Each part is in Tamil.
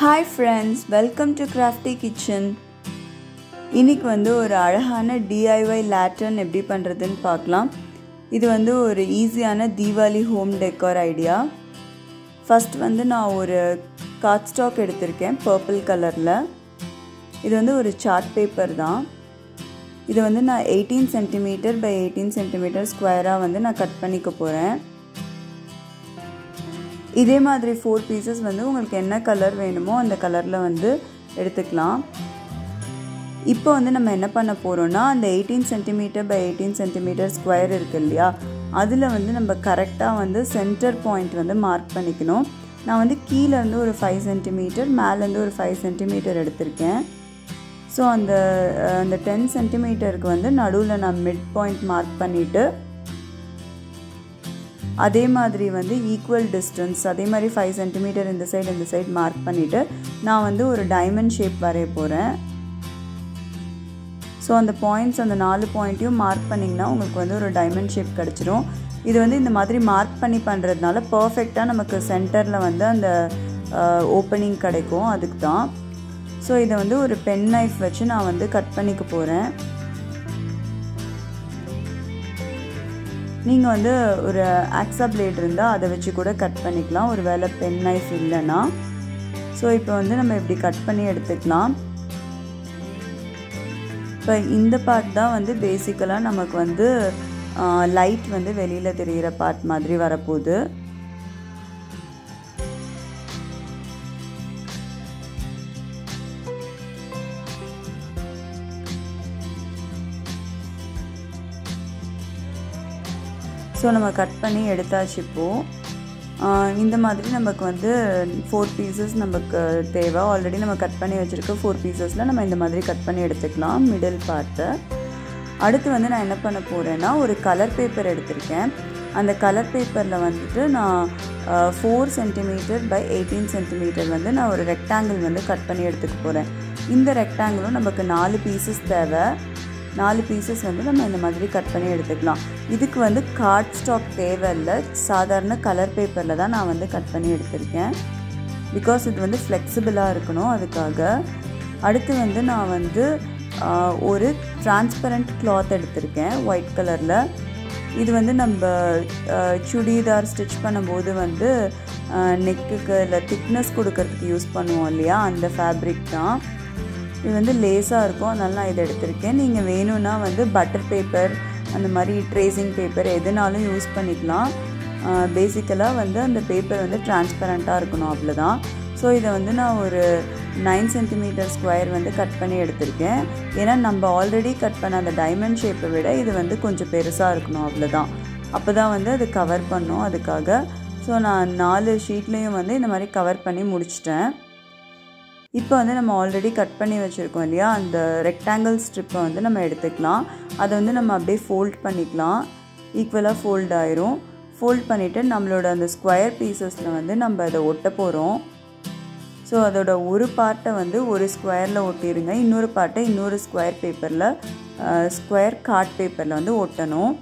hi friends welcome to crafty kitchen இன்னைக்கு வந்து ஒரு அழகான டிஐஒய் லேட்டன் எப்படி பண்ணுறதுன்னு பார்க்கலாம் இது வந்து ஒரு ஈஸியான Deepavali home decor idea first வந்து நான் ஒரு கார்ட் ஸ்டாக் எடுத்திருக்கேன் பர்பிள் கலரில் இது வந்து ஒரு சார்ட் பேப்பர் தான் இது வந்து நான் eighteen centimetre by eighteen centimetre ஸ்கொயராக வந்து நான் கட் பண்ணிக்க போகிறேன் இதே மாதிரி ஃபோர் பீசஸ் வந்து உங்களுக்கு என்ன கலர் வேணுமோ அந்த கலரில் வந்து எடுத்துக்கலாம் இப்போ வந்து நம்ம என்ன பண்ண போகிறோன்னா அந்த eighteen centimetre by eighteen centimetre square இருக்குது இல்லையா அதில் வந்து நம்ம கரெக்டாக வந்து சென்டர் பாயிண்ட் வந்து மார்க் பண்ணிக்கணும் நான் வந்து கீழேருந்து ஒரு ஃபைவ் சென்டிமீட்டர் மேலேருந்து ஒரு ஃபைவ் சென்டிமீட்டர் எடுத்திருக்கேன் ஸோ அந்த அந்த டென் சென்டிமீட்டருக்கு வந்து நடுவில் நான் மிட் பாயிண்ட் மார்க் பண்ணிவிட்டு அதே மாதிரி வந்து ஈக்குவல் டிஸ்டன்ஸ் அதே மாதிரி ஃபைவ் சென்டிமீட்டர் இந்த சைடு இந்த சைடு மார்க் பண்ணிவிட்டு நான் வந்து ஒரு டைமண்ட் ஷேப் வரைய போகிறேன் ஸோ அந்த பாயிண்ட்ஸ் அந்த நாலு பாயிண்ட்டையும் மார்க் பண்ணிங்கன்னா உங்களுக்கு வந்து ஒரு டைமண்ட் ஷேப் கிடச்சிரும் இது வந்து இந்த மாதிரி மார்க் பண்ணி பண்ணுறதுனால பர்ஃபெக்டாக நமக்கு சென்டரில் வந்து அந்த ஓப்பனிங் கிடைக்கும் அதுக்கு தான் ஸோ இதை வந்து ஒரு பென் நைஃப் வச்சு நான் வந்து கட் பண்ணிக்க போகிறேன் நீங்கள் வந்து ஒரு ஆக்ஸா பிளேட் இருந்தால் அதை வச்சு கூட கட் பண்ணிக்கலாம் ஒரு வேளை பென் நைஃப் இல்லைன்னா ஸோ இப்போ வந்து நம்ம இப்படி கட் பண்ணி எடுத்துக்கலாம் இப்போ இந்த பார்ட் தான் வந்து பேசிக்கலாக நமக்கு வந்து லைட் வந்து வெளியில் தெரிகிற பார்ட் மாதிரி வரப்போகுது ஸோ நம்ம கட் பண்ணி எடுத்தாச்சு இப்போது இந்த மாதிரி நமக்கு வந்து ஃபோர் பீசஸ் நமக்கு தேவை ஆல்ரெடி நம்ம கட் பண்ணி வச்சுருக்க ஃபோர் பீசஸில் நம்ம இந்த மாதிரி கட் பண்ணி எடுத்துக்கலாம் மிடில் பார்ட்டை அடுத்து வந்து நான் என்ன பண்ண போகிறேன்னா ஒரு கலர் பேப்பர் எடுத்திருக்கேன் அந்த கலர் பேப்பரில் வந்துட்டு நான் four centimetre by eighteen centimetre வந்து நான் ஒரு ரெக்டாங்கிள் வந்து கட் பண்ணி எடுத்துக்க போகிறேன் இந்த ரெக்டாங்கிளும் நமக்கு நாலு பீசஸ் தேவை நாலு பீசஸ் வந்து நம்ம இந்த மாதிரி கட் பண்ணி எடுத்துக்கலாம் இதுக்கு வந்து கார்ட் ஸ்டாக் தேவையில்லை சாதாரண கலர் பேப்பரில் தான் நான் வந்து கட் பண்ணி எடுத்திருக்கேன் பிகாஸ் இது வந்து ஃப்ளெக்சிபிளாக இருக்கணும் அதுக்காக அடுத்து வந்து நான் வந்து ஒரு டிரான்ஸ்பரண்ட் கிளாத் எடுத்திருக்கேன் ஒயிட் கலரில் இது வந்து நம்ம சுடிதார் ஸ்டிச் பண்ணும்போது வந்து நெக்குக்கு இல்லை திக்னஸ் கொடுக்கறதுக்கு யூஸ் பண்ணுவோம் இல்லையா அந்த ஃபேப்ரிக் தான் இது வந்து லேஸாக இருக்கும் அதனால நான் இதை எடுத்திருக்கேன் நீங்கள் வேணும்னா வந்து பட்டர் பேப்பர் அந்த மாதிரி ட்ரேசிங் பேப்பர் எதுனாலும் யூஸ் பண்ணிக்கலாம் பேசிக்கலாக வந்து அந்த பேப்பர் வந்து டிரான்ஸ்பரண்ட்டாக இருக்கணும் அவ்வளோதான் ஸோ இதை வந்து நான் ஒரு நைன் சென்டிமீட்டர் ஸ்கொயர் வந்து கட் பண்ணி எடுத்திருக்கேன் ஏன்னா நம்ம ஆல்ரெடி கட் பண்ண அந்த டைமண்ட் ஷேப்பை விட இது வந்து கொஞ்சம் பெருசாக இருக்கணும் அவ்வளோதான் அப்போ தான் வந்து அது கவர் பண்ணும் அதுக்காக ஸோ நான் நாலு ஷீட்லேயும் வந்து இந்த மாதிரி கவர் பண்ணி முடிச்சிட்டேன் இப்போ வந்து நம்ம ஆல்ரெடி கட் பண்ணி வச்சுருக்கோம் இல்லையா அந்த ரெக்டாங்கிள் ஸ்ட்ரிப்பை வந்து நம்ம எடுத்துக்கலாம் அதை வந்து நம்ம அப்படியே ஃபோல்ட் பண்ணிக்கலாம் ஈக்குவலாக ஃபோல்ட் ஆயிரும் ஃபோல்ட் பண்ணிவிட்டு நம்மளோட அந்த ஸ்கொயர் பீசஸில் வந்து நம்ம அதை ஒட்ட போகிறோம் ஸோ அதோட ஒரு பார்ட்டை வந்து ஒரு ஸ்கொயரில் ஒட்டிடுங்க இன்னொரு பார்ட்டை இன்னொரு ஸ்கொயர் பேப்பரில் ஸ்கொயர் கார்ட் பேப்பரில் வந்து ஒட்டணும்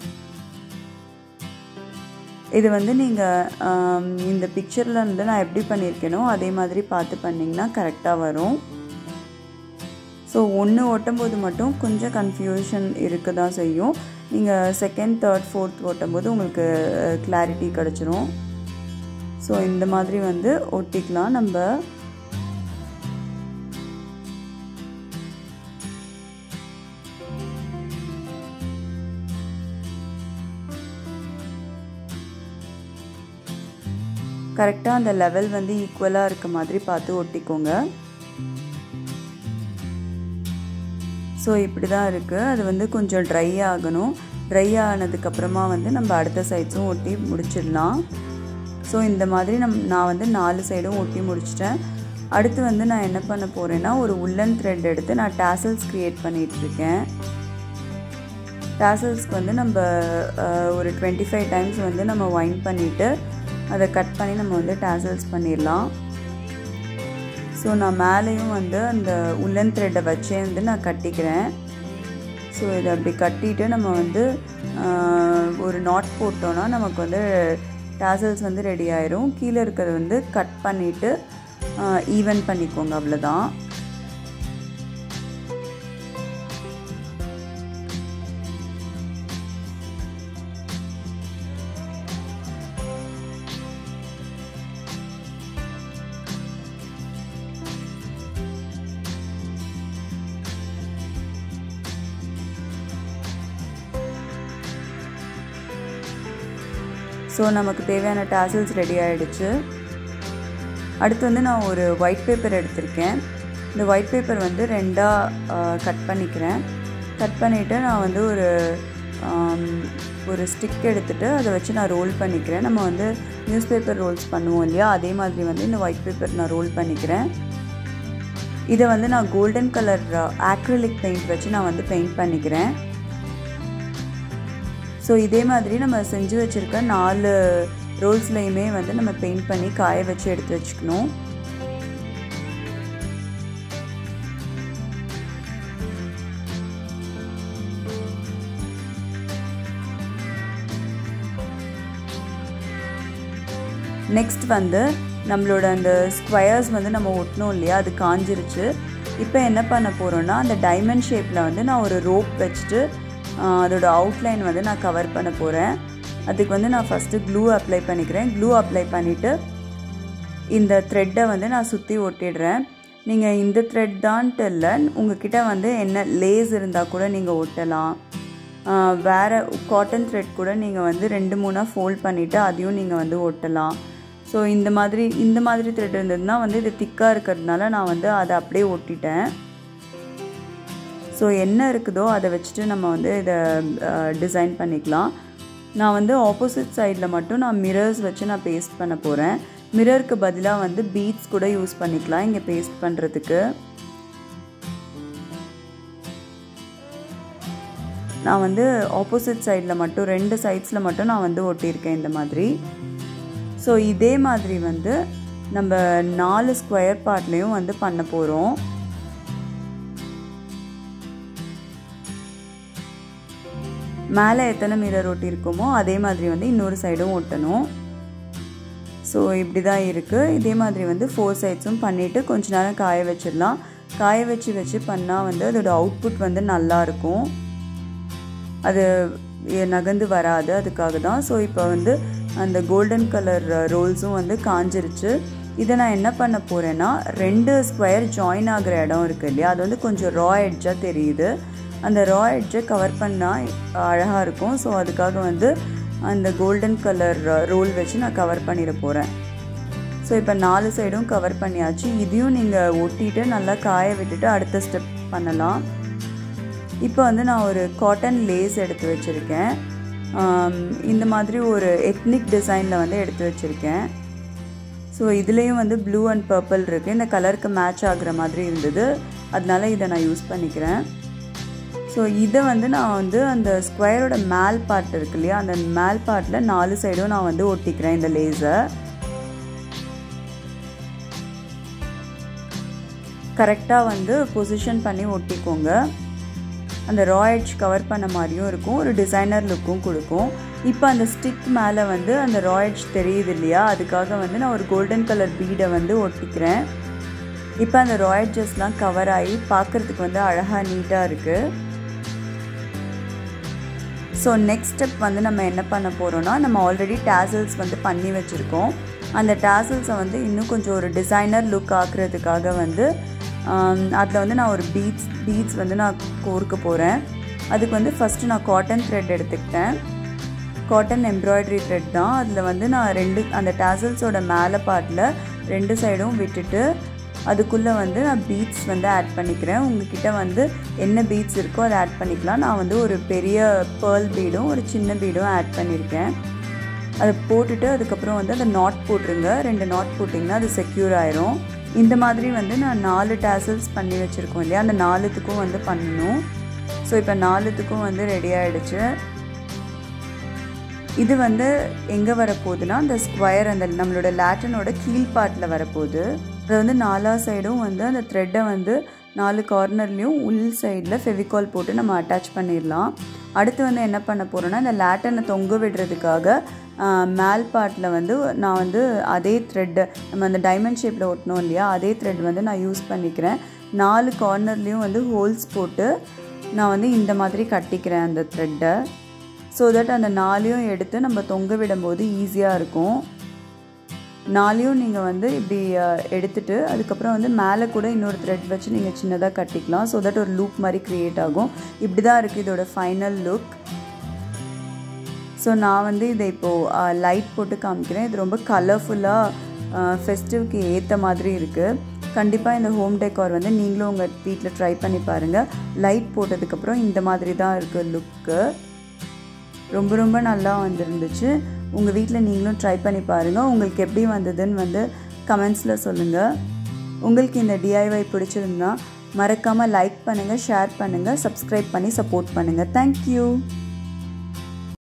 இது வந்து நீங்கள் இந்த பிக்சரில் வந்து நான் எப்படி பண்ணியிருக்கேனோ அதே மாதிரி பார்த்து பண்ணிங்கன்னா கரெக்டாக வரும் ஸோ ஒன்று ஓட்டும்போது மட்டும் கொஞ்சம் கன்ஃபியூஷன் இருக்க தான் செய்யும் நீங்கள் செகண்ட் தேர்ட் ஃபோர்த் ஓட்டும்போது உங்களுக்கு கிளாரிட்டி கிடச்சிரும் ஸோ இந்த மாதிரி வந்து ஒட்டிக்கலாம் நம்ம கரெக்டாக அந்த லெவல் வந்து ஈக்குவலாக இருக்க மாதிரி பார்த்து ஒட்டிக்கோங்க ஸோ இப்படி தான் இருக்குது அது வந்து கொஞ்சம் ட்ரை ஆகணும் ட்ரை ஆனதுக்கப்புறமா வந்து நம்ம அடுத்த சைட்ஸும் ஒட்டி முடிச்சிடலாம் ஸோ இந்த மாதிரி நம் நான் வந்து நாலு சைடும் ஒட்டி முடிச்சிட்டேன் அடுத்து வந்து நான் என்ன பண்ண போகிறேன்னா ஒரு உள்ளன் த்ரெட் எடுத்து நான் டேசல்ஸ் க்ரியேட் பண்ணிகிட்ருக்கேன் டேசல்ஸ்க்கு வந்து நம்ம ஒரு டுவெண்ட்டி ஃபைவ் டைம்ஸ் வந்து நம்ம வைன் பண்ணிவிட்டு அதை கட் பண்ணி நம்ம வந்து டேசல்ஸ் பண்ணிடலாம் ஸோ நான் மேலேயும் வந்து அந்த உள்ளன் த்ரெட்டை வச்சே வந்து நான் கட்டிக்கிறேன் ஸோ இதை அப்படி கட்டிட்டு நம்ம வந்து ஒரு நாட் போட்டோன்னா நமக்கு வந்து டேசல்ஸ் வந்து ரெடி ஆயிரும் கீழே இருக்கிறது வந்து கட் பண்ணிவிட்டு ஈவன் பண்ணிக்கோங்க அவ்வளோதான் ஸோ நமக்கு தேவையான டாசல்ஸ் ரெடி ஆகிடுச்சு அடுத்து வந்து நான் ஒரு ஒயிட் பேப்பர் எடுத்திருக்கேன் இந்த ஒயிட் பேப்பர் வந்து ரெண்டாக கட் பண்ணிக்கிறேன் கட் பண்ணிவிட்டு நான் வந்து ஒரு ஒரு ஸ்டிக் எடுத்துகிட்டு அதை வச்சு நான் ரோல் பண்ணிக்கிறேன் நம்ம வந்து நியூஸ் பேப்பர் ரோல்ஸ் பண்ணுவோம் இல்லையா அதே மாதிரி வந்து இந்த ஒயிட் பேப்பர் நான் ரோல் பண்ணிக்கிறேன் இதை வந்து நான் கோல்டன் கலர் ஆக்ரிலிக் பெயிண்ட் வச்சு நான் வந்து பெயிண்ட் பண்ணிக்கிறேன் ஸோ இதே மாதிரி நம்ம செஞ்சு வச்சுருக்க நாலு ரோல்ஸ்லையுமே வந்து நம்ம பெயிண்ட் பண்ணி காய வச்சு எடுத்து வச்சுக்கணும் நெக்ஸ்ட் வந்து நம்மளோட அந்த ஸ்கொயர்ஸ் வந்து நம்ம ஒட்டணும் இல்லையா அது காஞ்சிருச்சு இப்போ என்ன பண்ண போகிறோன்னா அந்த டைமண்ட் ஷேப்பில் வந்து நான் ஒரு ரோப் வச்சுட்டு அதோட அவுட்லைன் வந்து நான் கவர் பண்ண போகிறேன் அதுக்கு வந்து நான் ஃபஸ்ட்டு க்ளூ அப்ளை பண்ணிக்கிறேன் க்ளூ அப்ளை பண்ணிவிட்டு இந்த த்ரெட்டை வந்து நான் சுற்றி ஒட்டிடுறேன் நீங்கள் இந்த த்ரெட் தான்ட்டு இல்லை உங்ககிட்ட வந்து என்ன லேஸ் இருந்தால் கூட நீங்கள் ஒட்டலாம் வேறு காட்டன் த்ரெட் கூட நீங்கள் வந்து ரெண்டு மூணாக ஃபோல்ட் பண்ணிவிட்டு அதையும் நீங்கள் வந்து ஒட்டலாம் ஸோ இந்த மாதிரி இந்த மாதிரி த்ரெட் இருந்ததுன்னா வந்து இது திக்காக இருக்கிறதுனால நான் வந்து அதை அப்படியே ஒட்டிட்டேன் ஸோ என்ன இருக்குதோ அதை வச்சுட்டு நம்ம வந்து இதை டிசைன் பண்ணிக்கலாம் நான் வந்து ஆப்போசிட் சைடில் மட்டும் நான் மிரர்ஸ் வச்சு நான் பேஸ்ட் பண்ண போகிறேன் மிரருக்கு பதிலாக வந்து பீட்ஸ் கூட யூஸ் பண்ணிக்கலாம் இங்கே பேஸ்ட் பண்ணுறதுக்கு நான் வந்து ஆப்போசிட் சைடில் மட்டும் ரெண்டு சைட்ஸில் மட்டும் நான் வந்து ஒட்டியிருக்கேன் இந்த மாதிரி ஸோ இதே மாதிரி வந்து நம்ம நாலு ஸ்கொயர் பார்ட்லேயும் வந்து பண்ண போகிறோம் மேலே எத்தனை மிரர் ஒட்டியிருக்கோமோ அதே மாதிரி வந்து இன்னொரு சைடும் ஒட்டணும் ஸோ இப்படி தான் இருக்குது இதே மாதிரி வந்து ஃபோர் சைட்ஸும் பண்ணிவிட்டு கொஞ்ச நேரம் காய வச்சிடலாம் காய வச்சு வச்சு பண்ணால் வந்து அதோட அவுட்புட் வந்து நல்லாயிருக்கும் அது நகர்ந்து வராது அதுக்காக தான் ஸோ இப்போ வந்து அந்த கோல்டன் கலர் ரோல்ஸும் வந்து காஞ்சிருச்சு இதை நான் என்ன பண்ண போகிறேன்னா ரெண்டு ஸ்கொயர் ஜாயின் ஆகிற இடம் இருக்குது இல்லையா அது வந்து கொஞ்சம் ரா எட்ஜாக தெரியுது அந்த ரா எட்ஜை கவர் பண்ணால் அழகாக இருக்கும் ஸோ அதுக்காக வந்து அந்த கோல்டன் கலர் ரோல் வச்சு நான் கவர் பண்ணிட போகிறேன் ஸோ இப்போ நாலு சைடும் கவர் பண்ணியாச்சு இதையும் நீங்கள் ஒட்டிட்டு நல்லா காய விட்டுட்டு அடுத்த ஸ்டெப் பண்ணலாம் இப்போ வந்து நான் ஒரு காட்டன் லேஸ் எடுத்து வச்சுருக்கேன் இந்த மாதிரி ஒரு எத்னிக் டிசைனில் வந்து எடுத்து வச்சுருக்கேன் ஸோ இதுலேயும் வந்து ப்ளூ அண்ட் பர்பிள் இருக்குது இந்த கலருக்கு மேட்ச் ஆகுற மாதிரி இருந்தது அதனால இதை நான் யூஸ் பண்ணிக்கிறேன் ஸோ இதை வந்து நான் வந்து அந்த ஸ்கொயரோட மேல் பார்ட் இருக்கு இல்லையா அந்த மேல் பார்ட்டில் நாலு சைடும் நான் வந்து ஒட்டிக்கிறேன் இந்த லேஸை கரெக்டாக வந்து பொசிஷன் பண்ணி ஒட்டிக்கோங்க அந்த ரா எட்ஜ் கவர் பண்ண மாதிரியும் இருக்கும் ஒரு டிசைனர் லுக்கும் கொடுக்கும் இப்போ அந்த ஸ்டிக் மேலே வந்து அந்த ரா எட்ஜ் தெரியுது இல்லையா அதுக்காக வந்து நான் ஒரு கோல்டன் கலர் பீடை வந்து ஒட்டிக்கிறேன் இப்போ அந்த ரா எட்ஜஸ்லாம் கவர் ஆகி பார்க்குறதுக்கு வந்து அழகாக நீட்டாக இருக்குது ஸோ நெக்ஸ்ட் ஸ்டெப் வந்து நம்ம என்ன பண்ண போகிறோன்னா நம்ம ஆல்ரெடி டேசல்ஸ் வந்து பண்ணி வச்சுருக்கோம் அந்த டேசல்ஸை வந்து இன்னும் கொஞ்சம் ஒரு டிசைனர் லுக் ஆக்குறதுக்காக வந்து அதில் வந்து நான் ஒரு பீட்ஸ் பீட்ஸ் வந்து நான் கோர்க்க போகிறேன் அதுக்கு வந்து ஃபஸ்ட்டு நான் காட்டன் த்ரெட் எடுத்துக்கிட்டேன் காட்டன் எம்ப்ராய்டரி த்ரெட் தான் அதில் வந்து நான் ரெண்டு அந்த டேசல்ஸோட மேலே பார்ட்டில் ரெண்டு சைடும் விட்டுட்டு அதுக்குள்ளே வந்து நான் பீட்ஸ் வந்து ஆட் பண்ணிக்கிறேன் உங்ககிட்ட வந்து என்ன பீட்ஸ் இருக்கோ அதை ஆட் பண்ணிக்கலாம் நான் வந்து ஒரு பெரிய பேர்ல் பீடும் ஒரு சின்ன பீடும் ஆட் பண்ணியிருக்கேன் அதை போட்டுட்டு அதுக்கப்புறம் வந்து அந்த நாட் போட்டுருங்க ரெண்டு நாட் போட்டிங்கன்னா அது செக்யூர் ஆயிரும் இந்த மாதிரி வந்து நான் நாலு டேசல்ஸ் பண்ணி வச்சுருக்கோம் இல்லையா அந்த நாலுத்துக்கும் வந்து பண்ணணும் ஸோ இப்போ நாலுத்துக்கும் வந்து ரெடி ஆகிடுச்சு இது வந்து எங்கே வரப்போகுதுன்னா அந்த ஸ்கொயர் அந்த நம்மளோட லேட்டனோட கீழ் பார்ட்டில் வரப்போகுது அதை வந்து நாலா சைடும் வந்து அந்த த்ரெட்டை வந்து நாலு கார்னர்லேயும் உள் சைடில் ஃபெவிகால் போட்டு நம்ம அட்டாச் பண்ணிடலாம் அடுத்து வந்து என்ன பண்ண போகிறோன்னா இந்த லேட்டனை தொங்க விடுறதுக்காக மேல் பார்ட்டில் வந்து நான் வந்து அதே த்ரெட்டு நம்ம அந்த டைமண்ட் ஷேப்பில் ஒட்டணும் இல்லையா அதே த்ரெட் வந்து நான் யூஸ் பண்ணிக்கிறேன் நாலு கார்னர்லேயும் வந்து ஹோல்ஸ் போட்டு நான் வந்து இந்த மாதிரி கட்டிக்கிறேன் அந்த த்ரெட்டை ஸோ தட் அந்த நாலையும் எடுத்து நம்ம தொங்க விடும்போது ஈஸியாக இருக்கும் நாளையும் நீங்கள் வந்து இப்படி எடுத்துட்டு அதுக்கப்புறம் வந்து மேலே கூட இன்னொரு த்ரெட் வச்சு நீங்கள் சின்னதாக கட்டிக்கலாம் ஸோ தட் ஒரு லூப் மாதிரி க்ரியேட் ஆகும் இப்படி தான் இருக்குது இதோட ஃபைனல் லுக் ஸோ நான் வந்து இதை இப்போது லைட் போட்டு காமிக்கிறேன் இது ரொம்ப கலர்ஃபுல்லாக ஃபெஸ்டிவ்க்கு ஏற்ற மாதிரி இருக்குது கண்டிப்பாக இந்த ஹோம் டெக்கார் வந்து நீங்களும் உங்கள் வீட்டில் ட்ரை பண்ணி பாருங்கள் லைட் போட்டதுக்கப்புறம் இந்த மாதிரி தான் இருக்குது லுக்கு ரொம்ப ரொம்ப நல்லா வந்துருந்துச்சு உங்கள் வீட்டில் நீங்களும் ட்ரை பண்ணி பாருங்கள் உங்களுக்கு எப்படி வந்ததுன்னு வந்து கமெண்ட்ஸில் சொல்லுங்கள் உங்களுக்கு இந்த டிஐஒய் பிடிச்சிருந்தா மறக்காமல் லைக் பண்ணுங்கள் ஷேர் பண்ணுங்கள் சப்ஸ்கிரைப் பண்ணி சப்போர்ட் பண்ணுங்கள் தேங்க்யூ